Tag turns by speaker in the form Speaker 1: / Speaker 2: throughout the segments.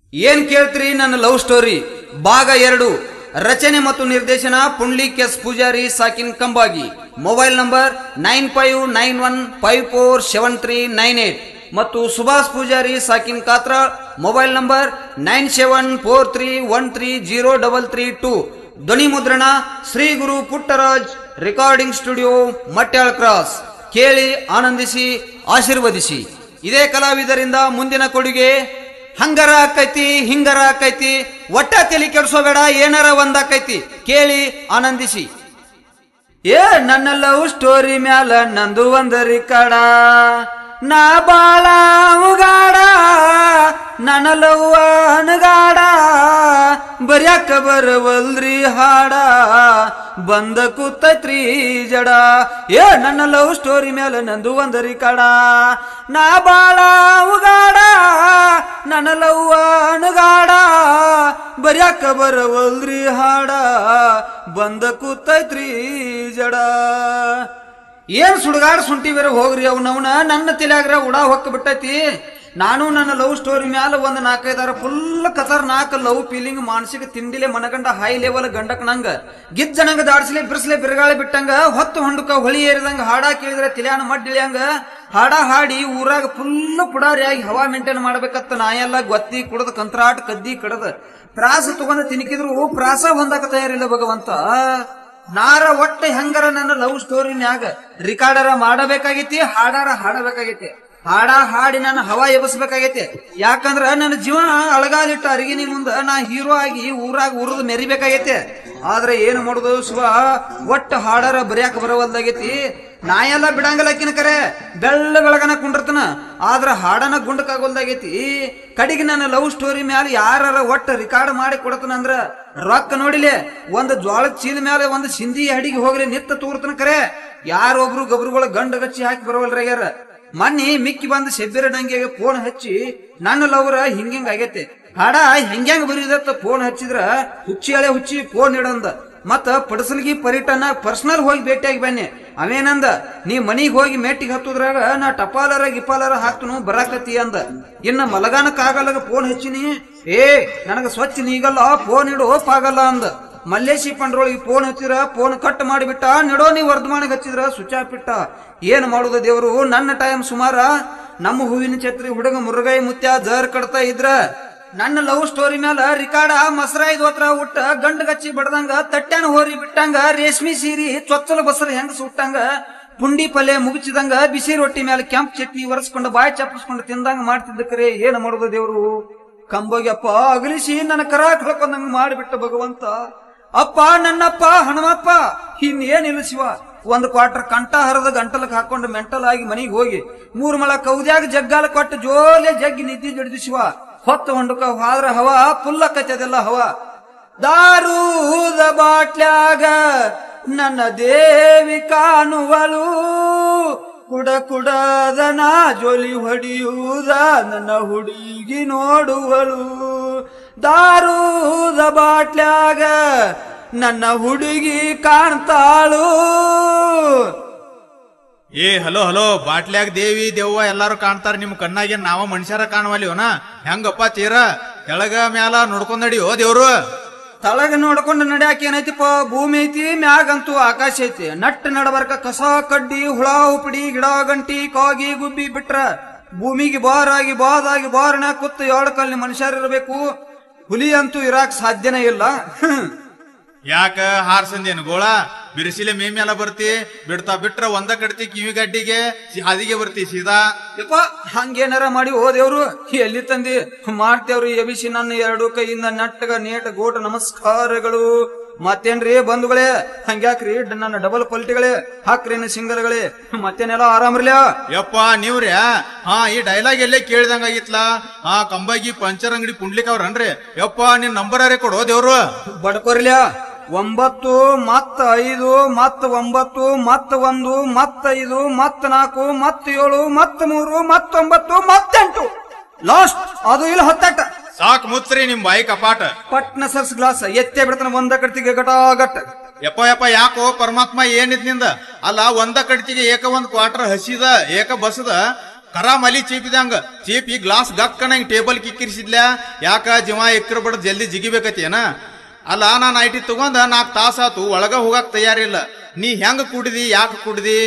Speaker 1: ಏನ್ ಕೇಳ್ತ್ರಿ ನನ್ನ love story ಭಾಗ ಎರಡು ರಚನೆ ಮತ್ತು ನಿರ್ದೇಶನ ಪುಂಡ್ಲಿಕ್ ಎಸ್ ಪೂಜಾರಿ ಸಾಕಿನ್ Kambagi mobile number nine five nine one five four seven three nine eight ಮತ್ತು ಸುಭಾಷ್ ಪೂಜಾರಿ ಸಾಕಿನ್ Katra mobile number nine seven four three one three zero double three two ಧ್ವನಿ ಮುದ್ರಣ Shri Guru Puttaraj recording studio Matyal cross ಕೇಳಿ ಆನಂದಿಸಿ ಆಶೀರ್ವದಿಸಿ ಇದೇ ಕಲಾವಿದರಿಂದ ಮುಂದಿನ ಕೊಡುಗೆ ಹಂಗರ ಆಕೈತಿ ಹಿಂಗರ ಆಕೈತಿ ಒಟ್ಟ ತಲೆ ಕೆಡ್ಸೋಬೇಡ ಏನಾರ ಒಂದಾಕೈತಿ ಕೇಳಿ ಆನಂದಿಸಿ ಏ ನನ್ನ ಲವ್ ಸ್ಟೋರಿ ಮ್ಯಾಲ ನಂದು ಒಂದರಿ ಕಡ ನಾ ಬಾಳ ಉಗಾಡ ನನ್ನ ಲವ್ ಅನಗಾಡ ಬರ್ಯಾಕ ಬರವಲ್ರಿ ಹಾಡ ಬಂದ ಕೂತೈತ್ರಿ ಜಡ ಏ ನನ್ನ ಲವ್ ಸ್ಟೋರಿ ಮ್ಯಾಲ ನಂದು ಒಂದರಿ ಕಡ ನಾ ಬಾಳ ಉಗಾಡ ನನ್ನ ಲವ್ ಅನಗಾಡ ಬರ್ಯಾಕ ಬರವಲ್ರಿ ಹಾಡ ಬಂದ ಕೂತೈತ್ರಿ ಜಡ ಏನ್ ಸುಡುಗಾಡ್ ಸುಂಟಿ ಬೇರೆ ಹೋಗ್ರಿ ಅವನವನ ನನ್ನ ತಲೆಯಾಗ್ರ ಉಡಾ ಹೊಕ್ಕ ಬಿಟ್ಟೈತಿ ನಾನು ನನ್ನ ಲವ್ ಸ್ಟೋರಿ ಮ್ಯಾಲ ಒಂದ್ ನಾಲ್ಕೈದಾರ ಫುಲ್ ಕತರ್ ನಾಲ್ಕು ಲವ್ ಫೀಲಿಂಗ್ ಮಾನಸಿಕ ತಿಂಡಿಲೆ ಮನಗಂಡ ಹೈ ಲೆವೆಲ್ ಗಂಡಕ್ ನಂಗ ಗಿಜ್ಜನಂಗ ದಾಡ್ಸ್ಲೆ ಬಿರ್ಸ್ಲೆ ಬಿರುಗಾಳಿ ಬಿಟ್ಟಂಗ ಹೊತ್ತು ಹೊಂಡಕ ಹೊಳಿ ಏರಿದಂಗ ಹಾಡ ಕೇಳಿದ್ರೆ ತಿಲ್ಯಾನ ಮಡ್ಡಿಳಿಯಂಗ ಹಾಡ ಹಾಡಿ ಊರಾಗ ಫುಲ್ ಪುಡಾರಿಯಾಗಿ ಹವಾ ಮೇಂಟೈನ್ ಮಾಡ್ಬೇಕತ್ತ ನಾ ಎಲ್ಲ ಗೊತ್ತಿ ಕುಡದ ಕಂತ್ರಾಟ್ ಕದ್ದಿ ಕಡದ ತ್ರಾಸ ತಗೊಂಡ ತಿನ್ಕಿದ್ರು ಪ್ರಾಸ ಹೊಂದಾಕ ತಯಾರಿಲ್ಲ ಭಗವಂತ ನಾರ ಒಟ್ಟ ಹೆಂಗರ ನನ್ನ ಲವ್ ಸ್ಟೋರಿನ್ಯಾಗ ರಿಕಾರ್ಡರ ಮಾಡಬೇಕಾಗೈತಿ ಹಾಡಾರ ಹಾಡಬೇಕಾಗೈತಿ ಹಾಡ ಹಾಡಿ ನಾನು ಹವಾ ಎಬಸ್ಬೇಕಾಗೈತಿ ಯಾಕಂದ್ರ ನನ್ನ ಜೀವ ಅಳಗಾಲಿಟ್ಟ ಅರಿಗಿನಿ ಮುಂದ ನಾ ಹೀರೋ ಆಗಿ ಊರಾಗ ಉರಿದು ಮೆರಿಬೇಕಾಗೈತಿ ಆದ್ರೆ ಏನು ಮಾಡುದು ಶಿವ ಒಟ್ಟ ಹಾಡಾರ ಬರಿಯಾಕ ಬರವಲ್ದಾಗೈತಿ ನಾ ಎಲ್ಲ ಬಿಡಂಗಲಕ್ಕಿನ ಕರೆ ಬೆಳ್ಳ ಬೆಳಗನ ಕುಂಡಿರ್ತನ ಆದ್ರ ಹಾಡನ ಗುಂಡಕ್ಕಾಗೋಲ್ದಾಗೈತಿ ಕಡಿಗೆ ನನ್ನ ಲವ್ ಸ್ಟೋರಿ ಮ್ಯಾಲ ಯಾರ ಒಟ್ಟ ರಿಕಾರ್ಡ್ ಮಾಡಿ ಕೊಡತನಂದ್ರ ರೊಕ್ಕ ನೋಡಿಲೆ ಒಂದ್ ಜ್ವಾಳದ ಚೀಲ ಮ್ಯಾಲೆ ಒಂದ್ ಸಿಂಧಿ ಹಡಿಗೆ ಹೋಗ್ರಿ ನಿತ್ತ ತೂರ್ತನ ಕರೆ ಯಾರೊಬ್ರು ಗಬ್ರುಗಳ ಗಂಡ ಗಚ್ಚಿ ಹಾಕಿ ಬರವಲ್ರಾಗ್ಯಾರ ಮನ್ನಿ ಮಿಕ್ಕಿ ಬಂದ್ ಶೆಬ್ಬಿರ ಡಂಗಿಗೆ ಫೋನ್ ಹಚ್ಚಿ ನನ್ನ ಲವ್ರ ಹಿಂಗಿಂಗ್ ಆಗೈತೆ ಹಾಡ ಹೆಂಗ್ಯಾಂಗ ಬರೀದತ್ತ ಫೋನ್ ಹಚ್ಚಿದ್ರ ಹುಚ್ಚಿ ಹಳೆ ಹುಚ್ಚಿ ಫೋನ್ ಇಡಂದ ಮತ್ತ ಪಡಸಲ್ಗಿ ಪರ್ಯಟನ ಪರ್ಸನಲ್ ಹೋಗಿ ಭೇಟಿಯಾಗಿ ಬನ್ನಿ ಅವೇನಂದ ನೀ ಮನಿಗ್ ಹೋಗಿ ಮೇಟಿಗೆ ಹತ್ತುದ್ರಾಗ ನಾ ಟಪಾಲರ ಗಿಪಾಲರ ಹಾಕ್ತನು ಬರಾಕತಿ ಅಂದ ಇನ್ನ ಮಲಗಾನಕ್ಕಾಗಲ್ಲ ಫೋನ್ ಹಚ್ಚಿನಿ ಏ ನನಗ ಸ್ವಚ್ಛ ನೀಗಲ್ಲ ಫೋನ್ ಇಡು ಪಾಗಲ್ಲ ಅಂದ ಮಲ್ಲೇಶಿ ಪಂಡ್ರೋಳಿಗೆ ಫೋನ್ ಹಚ್ಚಿದ್ರ ಫೋನ್ ಕಟ್ ಮಾಡಿಬಿಟ್ಟ ನಿಡೋ ನೀ ವರ್ಧಮಾನಿಗೆ ಹಚ್ಚಿದ್ರ ಸ್ವಿಚ್ ಆಫ್ ಬಿಟ್ಟ ಏನ್ ಮಾಡುದ ದೇವ್ರು ನನ್ನ ಟೈಮ್ ಸುಮಾರ ನಮ್ಮ ಹೂವಿನ ಛತ್ರಿ ಹುಡುಗ ಮುರುಗೈ ಮುತ್ಯ ಜರ್ ಕಡ್ತಾ ಇದ್ರ ನನ್ನ ಲವ್ ಸ್ಟೋರಿ ಮ್ಯಾಲ ರಿಕಾರ್ಡ ಮಸರಾಯ್ದು ಹತ್ರ ಉಟ್ಟ ಗಂಡ ಗಚ್ಚಿ ಬಡ್ದಂಗ ತಟ್ಟ್ಯಾನ ಹೋರಿ ಬಿಟ್ಟಂಗ ರೇಷ್ಮಿ ಸೀರಿ ಚೊಚ್ಚಲ ಬಸರ ಹೆಂಗ ಸುಟ್ಟಂಗ ಪುಂಡಿ ಪಲ್ಯ ಮುಗಿಸಿದಂಗ ಬಿಸಿ ರೊಟ್ಟಿ ಮೇಲೆ ಕೆಂಪ್ ಚಟ್ನಿ ಒರೆಸ್ಕೊಂಡು ಬಾಯಿ ಚಪ್ಪಿಸ್ಕೊಂಡು ತಿಂದಂಗ ಮಾಡ್ತಿದ್ದ ಕರೆ ಏನ್ ಮಾಡುದ ದೇವ್ರು ಕಂಬೋಗ್ಯಪ್ಪ ಅಗಲಿಸಿ ನನ್ನ ಕರ ಕಳ್ಕೊಂಡಂಗ ಮಾಡಿಬಿಟ್ಟ ಭಗವಂತ ಅಪ್ಪ ನನ್ನಪ್ಪ ಹನುಮಪ್ಪ ಇನ್ನೇನಿಲ್ಲ ಶಿವ ಒಂದ್ ಕ್ವಾರ್ಟರ್ ಕಂಠ ಹರದ ಗಂಟಲಕ್ ಹಾಕೊಂಡು ಮೆಂಟಲ್ ಆಗಿ ಮನಿಗ್ ಹೋಗಿ ಮೂರ್ ಮಳ ಕೌದ್ಯಾಗ ಜಗ್ಗಾಲ ಕೊಟ್ಟು ಜೋಲೆ ಜಗ್ಗಿ ನಿದ್ದಿ ಜಡಿದು ಶಿವ ಹೊತ್ತು ಹೊಂಡಕ ಹಾದ್ರ ಹವ ಪುಲ್ಲಕ್ಕತ್ತದೆಲ್ಲ ಹವ ದಾರೂದ ಬಾಟ್ಲ್ಯಾಗ ನನ್ನ ದೇವಿ ಕಾಣುವಳು ಕುಡ ಕುಡದನ ಜೊಲಿ ಹೊಡಿಯುವುದ ನನ್ನ ಹುಡುಗಿ ನೋಡುವಳು ದಾರೂದ ಬಾಟ್ಲ್ಯಾಗ ನನ್ನ ಹುಡುಗಿ ಕಾಣ್ತಾಳು
Speaker 2: ಏ ಹಲೋ ಹಲೋ ಬಾಟ್ಲ್ಯಾಗ ದೇವಿ ದೆವ್ವ ಎಲ್ಲಾರು ಕಾಣ್ತಾರ ನಿಮ್ ಕಣ್ಣಾಗೆ ನಾವ ಮನುಷ್ಯರ ಕಾಣವಲ್ಲಿವನ ಹೆಂಗಪ್ಪ ತೀರ ಕೆಳಗ ಮ್ಯಾಲ ನೋಡ್ಕೊಂಡ್ ನಡಿಯೋ ದೇವ್ರು
Speaker 1: ತಳಗ ನೋಡ್ಕೊಂಡು ನಡ್ಯಾಕ ಏನೈತಿಪ್ಪ ಭೂಮಿ ಐತಿ ಮ್ಯಾಗಂತೂ ಆಕಾಶ ಐತಿ ನಟ್ ನಡಬರ್ಕ ಕಸ ಕಡ್ಡಿ ಹುಳ ಉಪಡಿ ಗಿಡ ಗಂಟಿ ಕಾಗಿ ಗುಬ್ಬಿ ಬಿಟ್ರ ಭೂಮಿಗೆ ಬಾರಾಗಿ ಬಾದಾಗಿ ಬಾರನ ಕುತ್ತು ಏಳು ಕಲ್ಲಿ ಮನುಷ್ಯರಿರ್ಬೇಕು ಹುಲಿ ಅಂತೂ ಇರಾಕ್ ಸಾಧ್ಯನೇ ಇಲ್ಲ
Speaker 2: ಯಾಕ ಹಾರ್ಸಂದೇನು ಗೋಳ ಬಿರುಸಿಲೆ ಮೇ ಮ್ಯಾಲ ಬರ್ತಿ ಬಿಡ್ತಾ ಬಿಟ್ರ ಒಂದ ಕಡ್ತಿ ಕಿವಿ ಗಡ್ಡಿಗೆ ಸಿ- ಹಾದಿಗೆ ಬರ್ತಿ ಸೀದಾ
Speaker 1: ಯಪ್ಪ ಹಂಗೇನಾರ ಮಾಡಿ ಹೋದೇವ್ರು ಎಲ್ಲಿ ತಂದಿ ಮಾಡ್ತೇವ್ರಿ ಎಬಿಸಿ ನನ್ನ ಎರಡು ಕೈಯಿಂದ ನಟ್ಟಗ ನೇಟ ಗೋಟ ನಮಸ್ಕಾರಗಳು ಮತ್ತೇನ್ರಿ ಬಂಧುಗಳೇ ಹಂಗ್ಯಾಕ್ರಿ ಡ- ನನ್ನ ಡಬಲ್ ಕ್ವಾಲಿಟಿಗಳೇ ಹಾಕ್ರೇನು ಸಿಂಗಲ್ಗಳೇ ಮತ್ತೇನೆಲ್ಲ ಆರಾಮ್ರಲ್ಯ
Speaker 2: ಯಪ್ಪ ನೀವ್ರಿ ಹಾ ಈ ಡೈಲಾಗ್ ಎಲ್ಲೇ ಕೇಳ್ದಂಗಾಗಿತ್ಲಾ ಹಾ ಕಂಬಾಗಿ ಪಂಚರ್ ಅಂಗಡಿ ಪುಂಡ್ಲಿಕ್ ಅವ್ರನ್ರಿ ಯಪ್ಪ ನಿನ್ ನಂಬರ್ ಅರೆ ಕೊಡೋ ದೇವ್ರು
Speaker 1: ಬಡ್ಕೋರ್ಲ್ಯ ಒಂಬತ್ತು ಮತ್ತ ಐದು ಮತ್ತ ಒಂಬತ್ತು ಮತ್ತ ಒಂದು ಮತ್ತ ಐದು ಮತ್ತ ನಾಲ್ಕು ಮತ್ತ ಏಳು ಮತ್ತ ಮೂರು ಮತ್ತೊಂಬತ್ತು ಮತ್ತೆಂಟು ಲಾಸ್ಟ್ ಅದು ಇಲ್ಲ ಹತ್ತಟ್ಟ
Speaker 2: ಸಾಕ್ ಮುಚ್ಚ್ರಿ ನಿಮ್ ಬಾಯಿ ಕಪಾಟ
Speaker 1: ಪಟ್ನ ಸರ್ಸ್ ಗ್ಲಾಸ್ ಎತ್ತೇ ಬಿಡ್ತಾನ ಒಂದ ಕಡ್ತಿಗೆ ಗಟ ಗಟ್ಟ
Speaker 2: ಯಪ್ಪ ಯಪ್ಪ ಯಾಕೋ ಪರಮಾತ್ಮ ಏನಿದ್ ನಿಂದ ಅಲ್ಲ ಒಂದ ಕಡ್ತಿಗೆ ಏಕ ಒಂದ್ ಕ್ವಾರ್ಟರ್ ಹಸಿದ ಏಕ ಬಸದ ಕರ ಮಲಿ ಚೀಪಿದಂಗ ಚೀಪಿ ಗ್ಲಾಸ್ ಗಕ್ಕನಂಗ್ ಟೇಬಲ್ ಕಿಕ್ಕಿರಿಸಿದ್ಲ ಯಾಕ ಜೀವ ಎಕ್ರ ಬಡ ಜಲ್ದಿ ಜಿಗಿಬೇಕತ್ತೇನ ಅಲ್ಲ ನಾನು ಐಟಿ ತಗೊಂಡ ನಾಲ್ಕು ತಾಸಾತು ಒಳಗ ಹೋಗಾಕ್ ತಯಾರಿಲ್ಲ ನೀ ಹೆಂಗ ಕುಡಿದಿ ಯಾಕ ಕುಡಿದಿ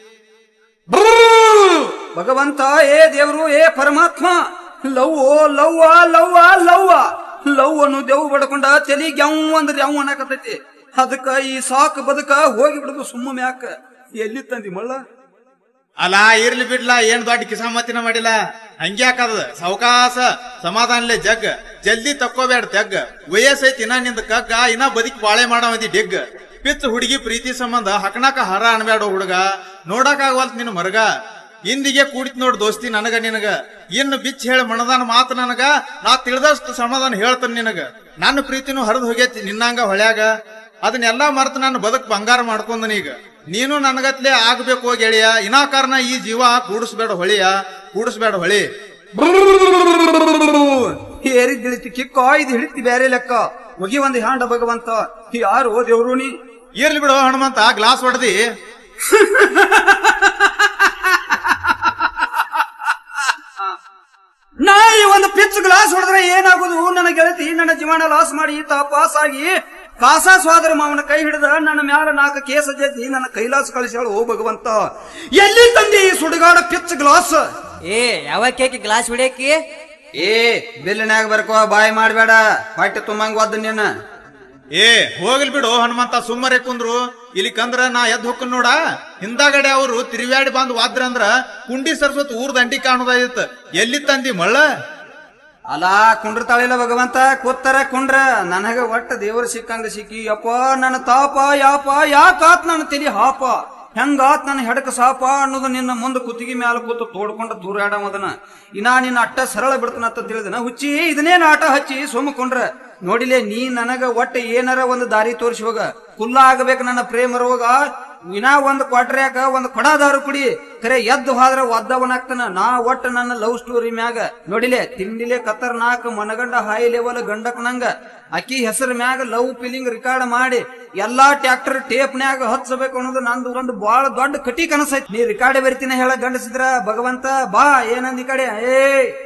Speaker 1: ಭಗವಂತ ಏ ದೇವ್ರು ಏ ಪರಮಾತ್ಮ ಲವ್ ಲವ್ವ ಲವ್ವ ಲವ್ವ ಲವ್ ಅನ್ನು ದೇವ್ ಬಡ್ಕೊಂಡ ತಲಿ ಗ್ಯಾವ್ ಅಂದ್ರೆ ಯಾವ ಅನ್ನಕತ್ತೈತಿ ಅದಕ್ಕ ಈ ಸಾಕು ಬದುಕ ಹೋಗಿ ಬಿಡುದು ಸುಮ್ಮ ಮ್ಯಾಕ ಎಲ್ಲಿ ತಂದಿ ಮಳ್ಳ
Speaker 2: ಅಲ್ಲ ಇರ್ಲಿ ಬಿಡ್ಲಾ ಏನ್ ದೊಡ್ಡ ಕಿಸಾಮತಿನ ಮಾಡಿಲ್ಲ ಹಂಗ್ಯಾಕದ ಸಾವಕಾಸ ಸಮಾಧಾನಲೆ ಜಗ್ ಜಲ್ದಿ ತಕ್ಕೋಬೇಡ ತೆಗ್ ವಯಸ್ಸೈತಿ ಇನ್ನ ನಿಂದ ಕಗ್ಗ ಇನ್ನ ಬದುಕಿ ಬಾಳೆ ಮಾಡವದಿ ಡೆಗ್ ಪಿಚ್ ಹುಡುಗಿ ಪ್ರೀತಿ ಸಂಬಂಧ ಹಕನಾಕ ಹರ ಅನ್ಬೇಡ ಹುಡುಗ ನೋಡಕ್ ಆಗವಲ್ತ್ ನಿನ್ ಮರ್ಗ ಇಂದಿಗೆ ಕೂಡಿತ್ ನೋಡ್ ದೋಸ್ತಿ ನನಗ ನಿನಗ ಇನ್ನು ಬಿಚ್ಚ ಹೇಳ ಮನದಾನ ಮಾತು ನನಗ ನಾ ತಿಳಿದಷ್ಟು ಸಮಾಧಾನ ಹೇಳ್ತಾನ ನಿನಗ ನನ್ನ ಪ್ರೀತಿನೂ ಹರಿದು ಹೋಗೈತಿ ನಿನ್ನಂಗ ಹೊಳ್ಯಾಗ ಅದನ್ನೆಲ್ಲಾ ಮರ್ತು ನನ್ನ ಬದುಕ್ ಬಂಗಾರ ಮಾಡ್ಕೊಂಡನೀಗ ನೀನು ನನಗತ್ಲೆ ಆಗ್ಬೇಕು ಗೆಳೆಯ ಇನ್ನ ಕಾರಣ ಈ ಜೀವ ಕೂಡಿಸ್ಬೇಡ ಹೊಳಿಯ ಕೂಡಿಸ್ಬೇಡ ಹೊಳಿ
Speaker 1: ಏರಿದ್ ಹಿಡಿತಿ ಕಿಕ್ಕ ಇದು ಹಿಡಿತಿ ಬೇರೆ ಲೆಕ್ಕ ಹೋಗಿ ಒಂದು ಹ್ಯಾಂಡ ಭಗವಂತ ಯಾರು ದೇವ್ರು ನೀ
Speaker 2: ಇರ್ಲಿ ಬಿಡು ಹನುಮಂತ ಗ್ಲಾಸ್ ಹೊಡೆದಿ
Speaker 1: ನಾ ಈ ಒಂದು ಪಿಚ್ ಗ್ಲಾಸ್ ಹೊಡೆದ್ರೆ ಏನಾಗುದು ನನ್ನ ಗೆಳತಿ ನನ್ನ ಜೀವನ ಲಾಸ್ ಮಾಡಿ ತಾ ಪಾಸ್ ಆಗಿ ಕಾಸ ಸ್ವಾದರ ಮಾವನ ಕೈ ಹಿಡಿದ ನನ್ನ ಮ್ಯಾಲ ನಾಲ್ಕು ಕೇಸ ಜಜ್ಜಿ ನನ್ನ ಕೈಲಾಸ ಕಳಿಸ್ಯಾಳು ಓ ಭಗವಂತ ಎಲ್ಲಿ ತಂದಿ ಈ ಸುಡುಗಾಡ ಪಿಚ್ ಗ್ಲಾಸ್
Speaker 3: ಏ ಯಾವ ಕೇಕ್ ಗ್ಲಾಸ್ ಹೊಡಿಯಕ್ಕೆ
Speaker 1: ಏ ಬಿಲ್ಲಿನ್ಯಾಗ ಬರ್ಕೋ ಬಾಯ್ ಮಾಡ್ಬೇಡ ಹೊಟ್ಟೆ ತುಂಬಂಗ್ ಒದ್ದ ನೀನ
Speaker 2: ಏ ಹೋಗ್ಲಿ ಬಿಡು ಹನುಮಂತ ಸುಮ್ಮನೆ ಕುಂದ್ರು ಇಲ್ಲಿ ಕಂದ್ರ ನಾ ಎದ್ ಹೊಕ್ಕನ್ ನೋಡ ಹಿಂದಾಗಡೆ ಅವರು ತಿರುವ್ಯಾಡಿ ಬಂದ್ ವಾದ್ರ ಅಂದ್ರ ಕುಂಡಿ ಸರ್ಸತ್ ಊರ್ ದಂಡಿ ಕಾಣುದಾಯ್ತ ಎಲ್ಲಿ ತಂದಿ ಮಳ್ಳ
Speaker 1: ಅಲ್ಲ ಕುಂಡ್ರತಾಳಿಲ್ಲ ಭಗವಂತ ಕೂತರ ಕುಂಡ್ರ ನನಗ ಒಟ್ಟ ದೇವರು ಸಿಕ್ಕಂಗ ಸಿಕ್ಕಿ ಯಪ್ಪ ನನ್ನ ತಾಪ ಯಾಪ ಯಾಕಾತ್ ನನ್ನ ತಲಿ ಹಾಪ ಹೆಂಗಾತ್ ನನ್ನ ಹೆಡಕ ಸಾಪ ಅನ್ನೋದು ನಿನ್ನ ಮುಂದೆ ಕುತ್ತಿಗೆ ಮ್ಯಾಲ ಕೂತು ತೋಡ್ಕೊಂಡ ದೂರಾಡ ಅದನ್ನ ಇನ್ನ ನಿನ್ನ ಅಟ್ಟ ಸರಳ ಬಿಡ್ತಾನಂತ ತಿಳಿದನ ಹುಚ್ಚಿ ಇದನ್ನೇನ್ ಆಟ ಹಚ್ಚಿ ಸುಮ್ಮಕೊಂಡ್ರ ನೋಡಿಲೆ ನೀ ನನಗ ಒಟ್ಟ ಏನಾರ ಒಂದು ದಾರಿ ತೋರಿಸಿ ಹೋಗ ಕುಲ್ಲ ಆಗಬೇಕು ನನ್ನ ಪ್ರೇಮ ರೋಗ ವಿನಾ ಒಂದ್ ಕ್ವಾಟ್ರ್ಯಾಕ ಒಂದ್ ಕೊಡ ದಾರು ಕುಡಿ ಖರೆ ಎದ್ದು ಹೋದ್ರ ಒದ್ದವನಾಗ್ತಾನ ನಾ ಒಟ್ಟ ನನ್ನ ಲವ್ ಸ್ಟೋರಿ ಮ್ಯಾಗ ನೋಡಿಲೆ ತಿಂಡಿಲೆ ಕತ್ತರ್ ನಾಕ್ ಮನಗಂಡ ಹೈ ಲೆವೆಲ್ ಗಂಡಕ್ ನಂಗ ಅಕ್ಕಿ ಹೆಸರು ಮ್ಯಾಗ ಲವ್ ಫೀಲಿಂಗ್ ರೆಕಾರ್ಡ್ ಮಾಡಿ ಎಲ್ಲಾ ಟ್ರ್ಯಾಕ್ಟರ್ ಟೇಪ್ನ್ಯಾಗ ಹಚ್ಚಬೇಕು ಅನ್ನೋದು ನಂದು ಒಂದು ಬಾಳ ದೊಡ್ಡ ಕಟಿ ಕನಸೈತಿ ನೀ ರೆಕಾರ್ಡ್ ಬರಿತೀನಿ ಹೇಳ ಗಂಡಸಿದ್ರ ಭಗವಂತ ಬಾ ಏನಂದ್ ಈ ಕಡೆ ಏ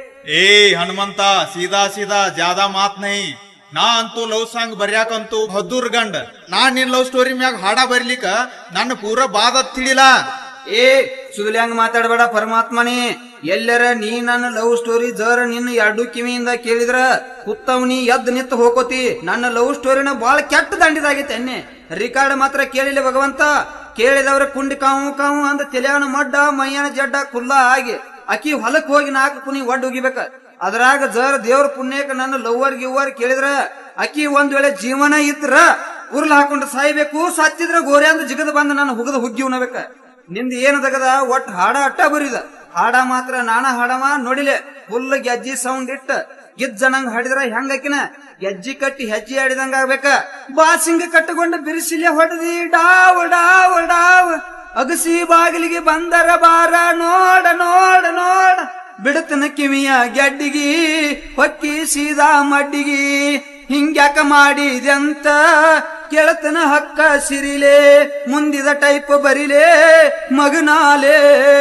Speaker 2: ಏ ಹನುಮಂತ ಸೀದಾ ಸೀದಾ ಜಾದಾ ಮಾತ್ ನೈ ನಾ ಅಂತೂ ಲವ್ ಸಾಂಗ್ ಬರ್ಯಾಕಂತೂ ಹದ್ದೂರ್ ಗಂಡ ನಾ ನಿನ್ ಲವ್ ಸ್ಟೋರಿ ಮ್ಯಾಗ ಹಾಡ ಬರ್ಲಿಕ್ಕ ನನ್ನ ಪೂರ ಬಾದ ತಿಳಿಲ
Speaker 1: ಏ ಸುದಲ್ಯಾಂಗ ಮಾತಾಡಬೇಡ ಪರಮಾತ್ಮನೇ ಎಲ್ಲರ ನೀ ನನ್ನ ಲವ್ ಸ್ಟೋರಿ ಜರ ನಿನ್ನ ಎರಡು ಕಿವಿಯಿಂದ ಕೇಳಿದ್ರ ಕುತ್ತವನಿ ಎದ್ದು ನಿಂತು ಹೋಗೋತಿ ನನ್ನ ಲವ್ ಸ್ಟೋರಿನ ಬಾಳ ಕೆಟ್ಟ ದಂಡಿದಾಗೈತೆ ಎನ್ನೆ ರಿಕಾರ್ಡ್ ಮಾತ್ರ ಕೇಳಿಲ್ಲ ಭಗವಂತ ಕೇಳಿದವ್ರ ಕುಂಡಿ ಕಾವು ಕಾವು ಅಂದ ತೆಲೆಯನ ಮಡ್ಡ ಮೈಯನ ಜಡ್ಡ ಕುಲ್ಲ ಆಗಿ ಅಕ್ಕಿ ಹೊಲಕ್ ಹೋಗಿ ನಾಲ್ಕು ಕುನಿ ಒಡ್ಡ ಹೋಗಿಬೇಕ ಅದ್ರಾಗ ಜರ ದೇವ್ರ ಪುಣ್ಯಕ್ಕೆ ನನ್ನ ಲವ್ವರ್ ಗಿವ್ವರ್ ಕೇಳಿದ್ರ ಅಕ್ಕಿ ಒಂದ್ ವೇಳೆ ಜೀವನ ಇದ್ರ ಉರ್ಲ್ ಹಾಕೊಂಡು ಸಾಯ್ಬೇಕು ಸತ್ತಿದ್ರ ಗೋರೆ ಅಂದ ಜಿಗದ ಬಂದ ನಾನು ಹುಗದ ಹುಗ್ಗಿ ಉಣಬೇಕ ನಿಂದ ಏನ್ ತಗದ ಒಟ್ ಹಾಡ ಅಟ್ಟ ಬರಿದ ಹಾಡ ಮಾತ್ರ ನಾನ ಹಾಡವ ನೋಡಿಲೆ ಫುಲ್ ಗೆಜ್ಜಿ ಸೌಂಡ್ ಇಟ್ಟ ಗಿಜ್ಜನಂಗ್ ಹಾಡಿದ್ರ ಹೆಂಗಕಿನ ಗೆಜ್ಜಿ ಕಟ್ಟಿ ಹೆಜ್ಜೆ ಆಡಿದಂಗ ಆಗ್ಬೇಕ ಬಾಸಿಂಗ ಕಟ್ಟಕೊಂಡ ಬಿರುಸಿಲೆ ಹೊಡೆದಿ ಡಾವ್ ಡಾವ್ ಡಾವ್ ಅಗಸಿ ಬಾಗಿಲಿಗೆ ಬಂದರ ಬಾರ ನೋಡ ನೋಡ ನೋಡ ಬಿಡತನ ಕಿವಿಯ ಗೆಡ್ಡಿಗಿ ಹೊಕ್ಕಿ ಸೀದಾ ಮಡ್ಡಿಗಿ ಹಿಂಗ್ಯಾಕ ಮಾಡಿದೆ ಅಂತ ಕೆಳತನ ಹಕ್ಕ ಸಿರಿಲೆ ಮುಂದಿದ ಟೈಪ್ ಬರಿಲೆ ಮಗನಾಲೆ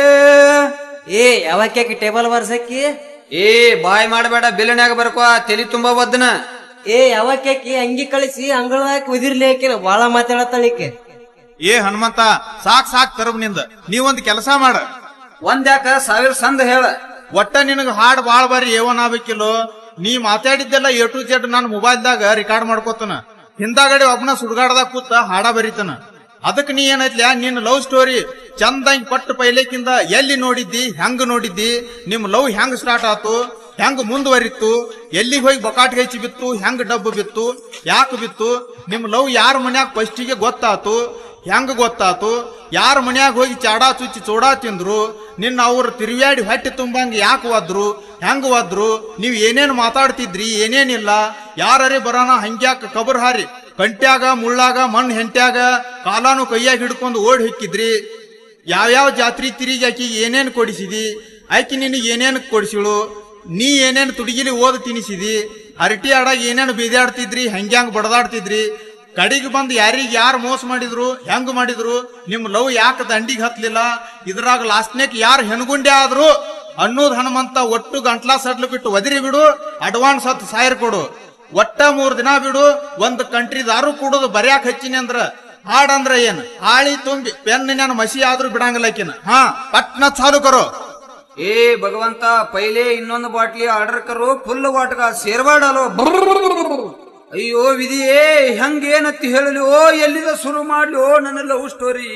Speaker 3: ಏ ಯಾವ ಕೇಕ್ ಟೇಬಲ್ ಬರ್ಸಕ್ಕಿ
Speaker 1: ಏ ಬಾಯ್ ಮಾಡಬೇಡ ಬಿಲ್ಲನ್ಯಾಗ ಬರ್ಕೋ ತಲಿ ತುಂಬಾ ಒದ್ದನ
Speaker 3: ಏ ಯಾವ ಕೇಕಿ ಅಂಗಿ ಕಳಿಸಿ ಅಂಗಳದಾಗ ಉದಿರ್ಲಿ ಹಾಕಿನ ಬಾಳ ಮಾತಾಡತ್ತಾಳಿಕೆ
Speaker 2: ಏ ಹನುಮಂತ ಸಾಕ್ ಸಾಕ್ ತರಬ್ ನಿಂದ ನೀವೊಂದ್ ಕೆಲಸ ಮಾಡ
Speaker 1: ಒಂದ್ಯಾಕ ಸಾವಿರ ಸಂದ ಹೇಳ
Speaker 2: ಒಟ್ಟ ನಿನಗ ಹಾಡ್ ಬಾಳ್ ಬಾರಿ ಏವನ್ ಆಗ್ಬೇಕಿಲ್ಲೋ ನೀ ಮಾತಾಡಿದ್ದೆಲ್ಲ ಎ ಟು ಜೆಡ್ ನನ್ನ ಮೊಬೈಲ್ದಾಗ ರೆಕಾರ್ಡ್ ಮಾಡ್ಕೋತಾನ ಹಿಂದಾಗಡೆ ಒಬ್ಬನ ಸುಡ್ಗಾಡ್ದಾಗ ಕೂತ ಹಾಡ ಬರೀತಾನ ಅದಕ್ ನೀ ಏನೈತ್ಲ್ಯಾ ನಿನ್ನ ಲವ್ ಸ್ಟೋರಿ ಚಂದಂಗ್ ಪಟ್ಟು ಪೈಲೇಕಿಂದ ಎಲ್ಲಿ ನೋಡಿದ್ದಿ ಹೆಂಗ್ ನೋಡಿದ್ದಿ ನಿಮ್ ಲವ್ ಹೆಂಗ್ ಸ್ಟಾರ್ಟ್ ಆತು ಹೆಂಗ್ ಮುಂದುವರಿತು ಎಲ್ಲಿಗೆ ಹೋಗಿ ಬಕಾಟ್ ಹೆಚ್ಚಿ ಬಿತ್ತು ಹೆಂಗ್ ಡಬ್ಬು ಬಿತ್ತು ಯಾಕೆ ಬಿತ್ತು ನಿಮ್ ಲವ್ ಯಾರ ಮನ್ಯಾಗ ಫಸ್ಟಿಗೆ ಗೊತ್ತಾತು ಹೆಂಗ್ ಗೊತ್ತಾತು ಯಾರ ಮನ್ಯಾಗ ಹೋಗಿ ಚಾಡಾ ಚುಚ್ಚಿ ಚೋಡಾ ತಿಂದ್ರು ನಿನ್ನ ಅವ್ರ ತಿರುವ್ಯಾಡಿ ಹೊಟ್ಟೆ ತುಂಬಂಗ ಯಾಕೆ ಒದ್ರು ಹೆಂಗ್ ಒದ್ರು ನೀವ್ ಏನೇನ್ ಮಾತಾಡ್ತಿದ್ರಿ ಏನೇನಿಲ್ಲ ಯಾರೇ ಬರೋಣ ಹಂಗ್ಯಾಕ ಕಬರ್ ಹಾರಿ ಕಂಟ್ಯಾಗ ಮುಳ್ಳಾಗ ಮಣ್ಣು ಹೆಂಟ್ಯಾಗ ಕಾಲಾನು ಕೈಯಾಗ ಹಿಡ್ಕೊಂಡು ಓಡ್ ಹಿಕ್ಕಿದ್ರಿ ಯಾವ್ಯಾವ ಜಾತ್ರಿ ತಿರುಗಿ ಆಕಿಗೆ ಏನೇನ್ ಕೊಡಿಸಿದಿ ಆಕಿ ನಿನಗೆ ಏನೇನ್ ಕೊಡಿಸಿಳು ನೀ ಏನೇನ್ ತುಡುಗಿಲಿ ಓದ್ ತಿನಿಸಿದಿ ಹರಟಿ ಆಡಾಗ ಏನೇನ್ ಬೀದಾಡ್ತಿದ್ರಿ ಹಂಗ್ಯಾಂಗ್ ಬಡದಾಡ್ತಿದ್ರಿ ಕಡೆಗೆ ಬಂದು ಯಾರಿಗ್ ಯಾರು ಮೋಸ ಮಾಡಿದ್ರು ಹೆಂಗ್ ಮಾಡಿದ್ರು ನಿಮ್ ಲವ್ ಯಾಕೆ ದಂಡಿಗೆ ಹತ್ಲಿಲ್ಲ ಇದ್ರಾಗ ಲಾಸ್ಟ್ನೇಕ್ ಯಾರು ಹೆಣ್ಗುಂಡೆ ಆದ್ರು ಅನ್ನೋದ್ ಹನುಮಂತ ಒಟ್ಟು ಗಂಟ್ಲಾ ಸಡ್ಲು ಬಿಟ್ಟು ಒದಿರಿ ಬಿಡು ಅಡ್ವಾನ್ಸ್ ಹತ್ತು ಸಾವಿರ ಕೊಡು ಒಟ್ಟ ಮೂರ್ ದಿನ ಬಿಡು ಒಂದ್ ಕಂಟ್ರಿ ದಾರು ಕುಡುದು ಬರ್ಯಾಕ್ ಹಚ್ಚಿನಿ ಅಂದ್ರ ಹಾಡಂದ್ರ ಏನ್ ಹಾಳಿ ತುಂಬಿ ಪೆನ್ ನಾನು ಮಸಿ ಆದ್ರೂ ಬಿಡಂಗಿಲ್ಲ ಆಕಿನ ಹಾ ಪಟ್ನ ಚಾಲು ಕರೋ
Speaker 1: ಏ ಭಗವಂತ ಪೈಲೆ ಇನ್ನೊಂದು ಬಾಟ್ಲಿ ಆರ್ಡರ್ ಕರು ಫುಲ್ ವಾಟ್ಗ ಸೇರ್ಬಾಡಲು ಅಯ್ಯೋ ವಿಧಿಯೇ ಹೆಂಗೇನತ್ತಿ ಹೇಳಲಿ ಓ ಎಲ್ಲಿದ ಶುರು ಮಾಡ್ಲಿ ಓ ನನ್ನ ಲವ್ ಸ್ಟೋರಿ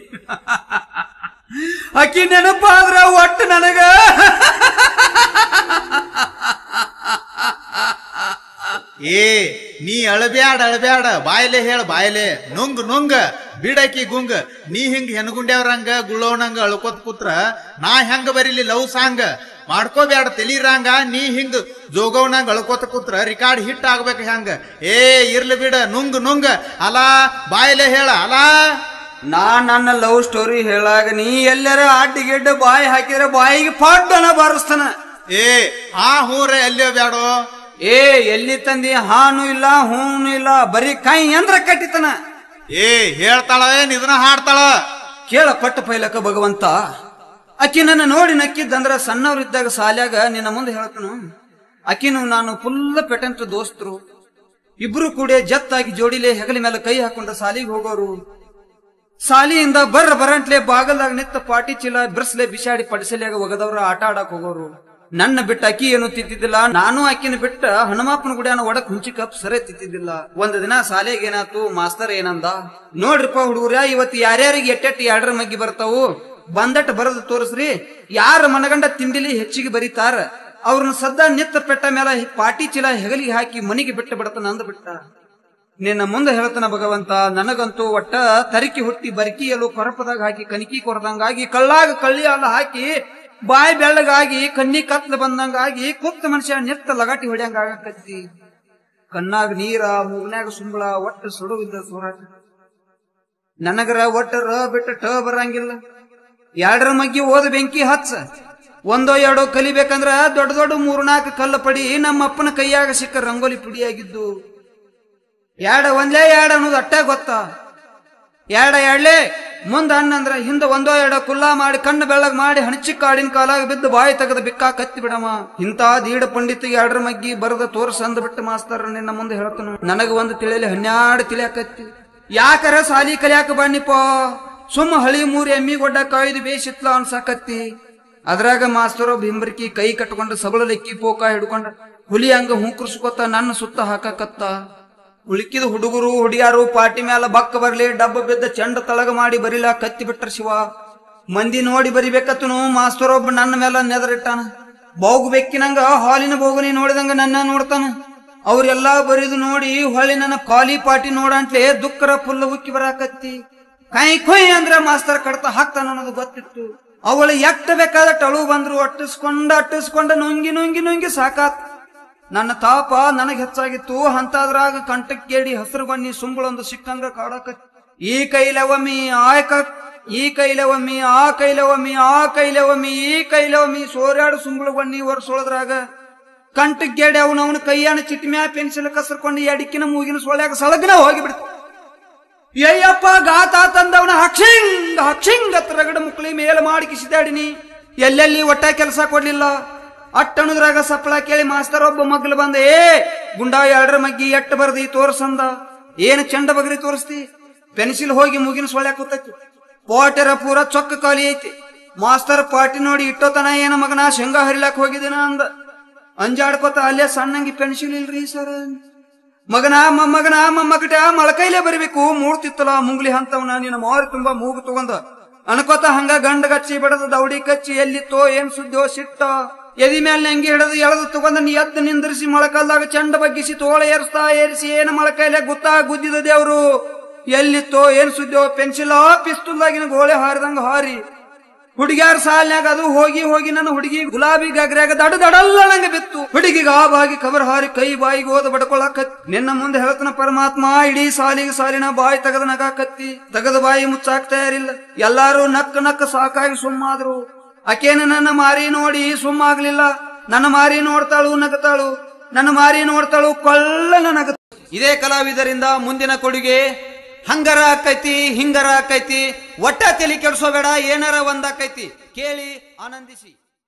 Speaker 1: ಅಕ್ಕಿ ನೆನಪಾದ್ರ ಒಟ್ಟು ನನಗ
Speaker 2: ಏ ನೀ ಅಳಬ್ಯಾಡ ಅಳಬ್ಯಾಡ ಬಾಯ್ಲೆ ಹೇಳ ಬಾಯ್ಲೆ ನುಂಗ್ ನುಂಗ ಬಿಡಕಿ ಗುಂಗ ನೀ ಹಿಂಗ್ ಹೆನ್ಗುಂಡ್ಯಾವ್ರಂಗ ಗುಳ್ಳೋಣಂಗ ಅಳ್ಕೋತ್ ಕೂತ್ರ ನಾ ಹೆಂಗ ಬರೀಲಿ ಲವ್ ಸಾಂಗ್ ಮಾಡ್ಕೋಬ್ಯಾಡ ತೆಲಿರಂಗ ನೀ ಹಿಂಗ್ ಜೋಗವ್ನಂಗ ಅಳ್ಕೋತ ಕೂತ್ರ ರಿಕಾರ್ಡ್ ಹಿಟ್ ಆಗ್ಬೇಕು ಹೆಂಗ ಏ ಇರ್ಲಿ ಬಿಡ ನುಂಗ್ ನುಂಗ ಅಲಾ ಬಾಯ್ಲೆ ಹೇಳ ಅಲಾ
Speaker 1: ನಾ ನನ್ನ ಲವ್ ಸ್ಟೋರಿ ಹೇಳಾಗ ನೀ ಎಲ್ಲರ ಅಡ್ಡಿಗೆಡ್ಡ ಬಾಯಿ ಹಾಕಿದ್ರೆ ಬಾಯಿಗೆ ಪಾಡ್ಡನ ಬಾರಿಸ್ತಾನ
Speaker 2: ಏ ಆ ಹೂರೆ ಅಲ್ಲೇ ಬ್ಯಾಡೋ
Speaker 1: ಏ ಎಲ್ಲಿ ತಂದಿ ಹಾನು ಇಲ್ಲ ಹೂನು ಇಲ್ಲ ಬರೀ ಕೈ ಅಂದ್ರ ಕಟ್ಟಿತನ
Speaker 2: ಏ ಹೇಳ್ತಾಳ ಏನ್ ಇದನ್ನ ಹಾಡ್ತಾಳ
Speaker 1: ಕೇಳ ಕೊಟ್ಟ ಪೈಲಕ ಭಗವಂತ ಅಕ್ಕಿ ನನ್ನ ನೋಡಿ ನಕ್ಕಿದ್ದಂದ್ರ ಸಣ್ಣವ್ರಿದ್ದಾಗ ಸಾಲ್ಯಾಗ ನಿನ್ನ ಮುಂದೆ ಹೇಳ್ತನು ಅಕ್ಕಿನು ನಾನು ಫುಲ್ ಪೆಟೆಂಟ್ ದೋಸ್ತರು ಇಬ್ರು ಕೂಡ ಜತ್ತಾಗಿ ಜೋಡಿಲೆ ಹೆಗಲ ಮೇಲೆ ಕೈ ಹಾಕೊಂಡ ಸಾಲಿಗೆ ಹೋಗೋರು ಸಾಲಿಯಿಂದ ಬರ್ರ ಬರಂಟ್ಲೆ ಬಾಗಲ್ದಾಗ ನಿತ್ತ ಪಾಟಿ ಚೀಲ ಬಿರ್ಸ್ಲೆ ಬಿಸಾಡಿ ಪಡಿಸಲ್ಯಾಗ ಒಗದವ್ರ ಆಟ ಆಡಕ್ ಹೋಗೋರು ನನ್ನ ಬಿಟ್ಟ ಅಕ್ಕಿ ಏನು ತಿಂತಿದ್ದಿಲ್ಲ ನಾನು ಅಕ್ಕಿನ ಬಿಟ್ಟ ಹನುಮಪ್ಪನ ಗುಡಿಯನ್ನ ಒಡಕ್ ಹುಂಚಿ ಕಪ್ ಸರೆ ತಿಂತಿದ್ದಿಲ್ಲ ಒಂದ್ ದಿನ ಸಾಲೆಗೆ ಏನಾತು ಮಾಸ್ತರ್ ಏನಂದ ನೋಡ್ರಿಪ್ಪ ಹುಡುಗರ ಇವತ್ತು ಯಾರ್ಯಾರಿಗೆ ಎಟ್ಟೆಟ್ಟು ಎರಡರ ಮಗ್ಗಿ ಬರ್ತಾವು ಬಂದಟ್ ಬರದು ತೋರಿಸ್ರಿ ಯಾರ ಮನಗಂಡ ತಿಂಡಿಲಿ ಹೆಚ್ಚಿಗೆ ಬರೀತಾರ ಅವ್ರನ್ನ ಸದ್ದ ನಿತ್ತ ಪೆಟ್ಟ ಮೇಲೆ ಪಾಟಿ ಚೀಲ ಹೆಗಲಿಗೆ ಹಾಕಿ ಮನಿಗೆ ಬಿಟ್ಟು ಬಿಡತಾನ ಅಂದ್ ಬಿಟ್ಟ ನಿನ್ನ ಮುಂದೆ ಹೇಳ್ತಾನ ಭಗವಂತ ನನಗಂತೂ ಒಟ್ಟ ತರಿಕಿ ಹುಟ್ಟಿ ಬರಿಕಿಯಲು ಕೊರಪದಾಗ ಹಾಕಿ ಕನಿಕಿ ಕೊರದಂಗಾಗಿ ಕಳ್ಳಾಗ ಕಳ್ಳಿ ಅಲ್ಲ ಹಾಕಿ ಬಾಯಿ ಬೆಳ್ಳಗಾಗಿ ಕಣ್ಣಿ ಕತ್ಲ ಬಂದಂಗಾಗಿ ಕುತ್ತ ಮನುಷ್ಯ ನಿತ್ತ ಲಗಾಟಿ ಹೊಡ್ಯಂಗ ಆಗಕತ್ತಿ ಕಣ್ಣಾಗ ನೀರ ಮೂಗ್ನ್ಯಾಗ ಸುಂಬಳ ಒಟ್ಟು ಸುಡುವಿದ್ದ ಸೋರಾಟ ನನಗರ ಒಟ್ಟ ರ ಬಿಟ್ಟ ಟ ಬರಂಗಿಲ್ಲ ಎರಡರ ಮಗ್ಗಿ ಓದ ಬೆಂಕಿ ಹಚ್ಚ ಒಂದೋ ಎರಡೋ ಕಲಿಬೇಕಂದ್ರ ದೊಡ್ಡ ದೊಡ್ಡ ಮೂರ್ನಾಲ್ಕು ಕಲ್ಲ ಪಡಿ ನಮ್ಮ ಅಪ್ಪನ ಕೈಯಾಗ ಸಿಕ್ಕ ರಂಗೋಲಿ ಪುಡಿಯಾಗಿದ್ದು ಎರಡ ಒಂದ್ಲೇ ಎರಡ ಅನ್ನೋದು ಅಟ್ಟ ಗೊತ್ತ ಎರಡ ಎರಡ್ಲೇ ಮುಂದ ಹಣ್ಣಂದ್ರ ಹಿಂದ ಒಂದೋ ಎರಡ ಕುಲ್ಲ ಮಾಡಿ ಕಣ್ಣು ಬೆಳ್ಳಗ್ ಮಾಡಿ ಹಣಚಿ ಕಾಡಿನ ಕಾಲಾಗ ಬಿದ್ದು ಬಾಯಿ ತೆಗೆದ ಬಿಕ್ಕಾ ಕತ್ತಿ ಬಿಡಮ ಇಂತ ದೀಡ ಪಂಡಿತಿಗೆ ಎರಡರ ಮಗ್ಗಿ ಬರದ ತೋರ್ಸ ಅಂದ್ ಬಿಟ್ಟು ಮಾಸ್ತರ್ ನಿನ್ನ ಮುಂದೆ ಹೇಳ್ತಾನ ನನಗ ಒಂದು ತಿಳಿಯಲಿ ಹನ್ನೆರಡು ತಿಳಿಯಾಕತ್ತಿ ಯಾಕರ ಸಾಲಿ ಕಲಿಯಾಕ ಬನ್ನಿಪ್ಪ ಸುಮ್ಮ ಹಳಿ ಮೂರಿ ಎಮ್ಮಿ ಗೊಡ್ಡ ಕಾಯ್ದು ಬೇಸಿತ್ಲ ಅನ್ಸಾಕತ್ತಿ ಅದ್ರಾಗ ಮಾಸ್ತರೋ ಬಿಂಬರ್ಕಿ ಕೈ ಕಟ್ಕೊಂಡು ಸಬಳ ಲೆಕ್ಕಿ ಪೋಕ ಹಿಡ್ಕೊಂಡ ಹುಲಿ ಹಂಗ ಹೂಕರ್ಸ್ಕೊತ ನನ್ನ ಸುತ್ತ ಹಾಕಕತ್ತ ಉಳಿಕಿದ ಹುಡುಗರು ಹುಡಿಯಾರು ಪಾಟಿ ಮ್ಯಾಲ ಬಕ್ಕ ಬರ್ಲಿ ಡಬ್ಬ ಬಿದ್ದ ಚೆಂಡ ತಳಗ ಮಾಡಿ ಬರಿಲ ಕತ್ತಿ ಬಿಟ್ರ ಶಿವ ಮಂದಿ ನೋಡಿ ಬರಿಬೇಕತ್ತನು ಮಾಸ್ತರೊಬ್ಬ ನನ್ನ ಮೇಲೆ ನೆದರಿಟ್ಟಾನ ಬೋಗು ಬೆಕ್ಕಿನಂಗ ಹಾಲಿನ ಬೋಗನಿ ನೋಡಿದಂಗ ನನ್ನ ನೋಡ್ತಾನ ಅವ್ರೆಲ್ಲಾ ಬರಿದು ನೋಡಿ ಹೊಳ್ಳಿ ನನ್ನ ಖಾಲಿ ಪಾಟಿ ನೋಡಂಟ್ಲೆ ದುಃಖರ ಫುಲ್ ಉಕ್ಕಿ ಬರಾಕತ್ತಿ ಕೈ ಕೊಯ್ ಅಂದ್ರ ಮಾಸ್ತರ್ ಕಡ್ತ ಹಾಕ್ತಾನ ಅನ್ನೋದು ಗೊತ್ತಿತ್ತು ಅವಳು ಎಟ್ಟ ಬೇಕಾದ ಟಳು ಬಂದ್ರು ಅಟ್ಟಿಸ್ಕೊಂಡ ಅಟ್ಟಿಸ್ಕೊಂಡ ನುಂಗಿ ನುಂಗಿ ನುಂಗಿ ಸಾಕಾತ್ ನನ್ನ ತಾಪ ನನಗ್ ಹೆಚ್ಚಾಗಿತ್ತು ಅಂತದ್ರಾಗ ಕಂಠಕ್ ಕೇಳಿ ಹಸಿರು ಬನ್ನಿ ಸುಂಬಳೊಂದು ಸಿಕ್ಕಂಗ ಕಾಡಕ ಈ ಕೈಲೆ ಒಮ್ಮಿ ಆ ಕ ಈ ಕೈಲೆ ಒಮ್ಮಿ ಆ ಕೈಲೆ ಒಮ್ಮಿ ಆ ಕೈಲೆ ಒಮ್ಮಿ ಈ ಕೈಲೆ ಒಮ್ಮಿ ಸೋರ್ಯಾಡು ಸುಂಬಳ ಬನ್ನಿ ಒರ್ಸೊಳದ್ರಾಗ ಕಂಠಕ್ ಗೇಡಿ ಅವನ ಅವನ ಕೈಯಾನ ಚಿಟ್ಮ್ಯಾ ಪೆನ್ಸಿಲ್ ಕಸರ್ಕೊಂಡು ಎಡಿಕಿನ ಮೂಗಿನ ಸೊಳ್ಯಾಗ ಸಳಗ್ನ ಹೋಗಿಬಿಡ್ತು ಅಯ್ಯಪ್ಪ ಗಾತ ತಂದವನ ಹಕ್ಷಿಂಗ್ ಹಕ್ಷಿಂಗ್ ಹತ್ರ ರಗಡ ಮುಕ್ಳಿ ಮೇಲೆ ಮಾಡಿ ಕಿಸಿದಾಡಿನಿ ಎಲ್ಲೆಲ್ಲಿ ಒಟ್ಟ ಕೆಲಸ ಕೊಡ್ಲಿಲ್ಲ ಅಟ್ಟಣದ್ರಾಗ ಸಪ್ಪಳ ಕೇಳಿ ಮಾಸ್ತರ್ ಒಬ್ಬ ಮಗ್ಲು ಬಂದ ಏ ಗುಂಡಾ ಎರಡರ ಮಗ್ಗಿ ಎಟ್ಟು ಬರ್ದಿ ತೋರ್ಸಂದ ಏನ್ ಚಂಡ ಬಗ್ರಿ ತೋರಿಸ್ತಿ ಪೆನ್ಸಿಲ್ ಹೋಗಿ ಮುಗಿನ ಸೊಳ್ಳೆ ಕೂತೈತಿ ಪೋಟರ ಪೂರ ಚೊಕ್ಕ ಖಾಲಿ ಐತಿ ಮಾಸ್ತರ್ ಪಾಟಿ ನೋಡಿ ಇಟ್ಟೋತನ ಏನ ಮಗನ ಶೇಂಗಾ ಹರಿಲಾಕ್ ಹೋಗಿದ್ದೀನ ಅಂದ ಅಂಜಾಡ್ಕೋತ ಅಲ್ಲೇ ಸಣ್ಣಂಗಿ ಪೆನ್ಸಿಲ್ ಇಲ್ರಿ ಸರ್ ಮಗನ ಮೊಮ್ಮಗನ ಮೊಮ್ಮಗಟ ಮೊಳಕೈಲೇ ಬರಿಬೇಕು ಮೂಡ್ತಿತ್ತಲ್ಲ ಮುಂಗ್ಲಿ ಹಂತವನ ನಿನ್ನ ಮಾರಿ ತುಂಬಾ ಮೂಗು ತಗೊಂಡ ಅನ್ಕೋತ ಹಂಗ ಗಂಡ ಗಚ್ಚಿ ಬಿಡದ ದೌಡಿ ಕಚ್ಚಿ ಎಲ್ಲಿತ್ತೋ ಏನ್ ಸುದ್ದಿಯೋ ಸಿಟ್ಟ ಎದಿ ಮೇಲೆ ನೆಂಗಿ ಹಿಡದು ಎಳೆದು ತಗೊಂಡ ನೀ ಎದ್ದು ನಿಂದ್ರಿಸಿ ಮೊಳಕಲ್ದಾಗ ಚಂಡ ಬಗ್ಗಿಸಿ ತೋಳ ಏರಿಸ್ತಾ ಏರಿಸಿ ಏನು ಮೊಳಕೈಲೆ ಗುತ್ತಾ ಗುದ್ದಿದ ದೇವ್ರು ಎಲ್ಲಿತ್ತೋ ಏನ್ ಸುದ್ದಿಯೋ ಪೆನ್ಸಿಲ್ ಪಿಸ್ತುಲ್ದಾಗಿನ ಗೋಳೆ ಹಾರಿದಂಗ ಹಾರಿ ಹುಡುಗ್ಯಾರ ಸಾಲ್ನ್ಯಾಗ ಅದು ಹೋಗಿ ಹೋಗಿ ನನ್ನ ಹುಡುಗಿ ಗುಲಾಬಿ ಗಗ್ರ್ಯಾಗ ದಡ ದಡಲ್ಲ ನಂಗೆ ಬಿತ್ತು ಹುಡುಗಿಗೆ ಆ ಬಾಗಿ ಕಬರ್ ಹಾರಿ ಕೈ ಬಾಯಿಗೆ ಓದ ಬಡ್ಕೊಳಕತ್ ನಿನ್ನ ಮುಂದೆ ಹೇಳ್ತಾನ ಪರಮಾತ್ಮ ಇಡೀ ಸಾಲಿಗೆ ಸಾಲಿನ ಬಾಯಿ ತೆಗೆದ ನಗಾಕತ್ತಿ ತೆಗೆದ ಬಾಯಿ ಮುಚ್ಚಾಕ್ ತಯಾರಿಲ್ಲ ಎಲ್ಲಾರು ನಕ್ಕ ನಕ್ಕ ಸಾಕಾಗಿ ಸುಮ್ಮಾದ್ರು ಆಕೇನ ನನ್ನ ಮಾರಿ ನೋಡಿ ಸುಮ್ಮಾಗ್ಲಿಲ್ಲ ನನ್ನ ಮಾರಿ ನೋಡ್ತಾಳು ನಗತಾಳು ನನ್ನ ಮಾರಿ ನೋಡ್ತಾಳು ಕೊಳ್ಳ ನಗ ಇದೇ ಕಲಾವಿದರಿಂದ ಮುಂದಿನ ಕೊಡುಗೆ ಹಂಗರ ಆಕೈತಿ ಹಿಂಗರ ಆಕೈತಿ ಒಟ್ಟ ತಲೆ ಕೆಡ್ಸೋಬೇಡ ಏನಾರ ಒಂದಾಕೈತಿ ಕೇಳಿ ಆನಂದಿಸಿ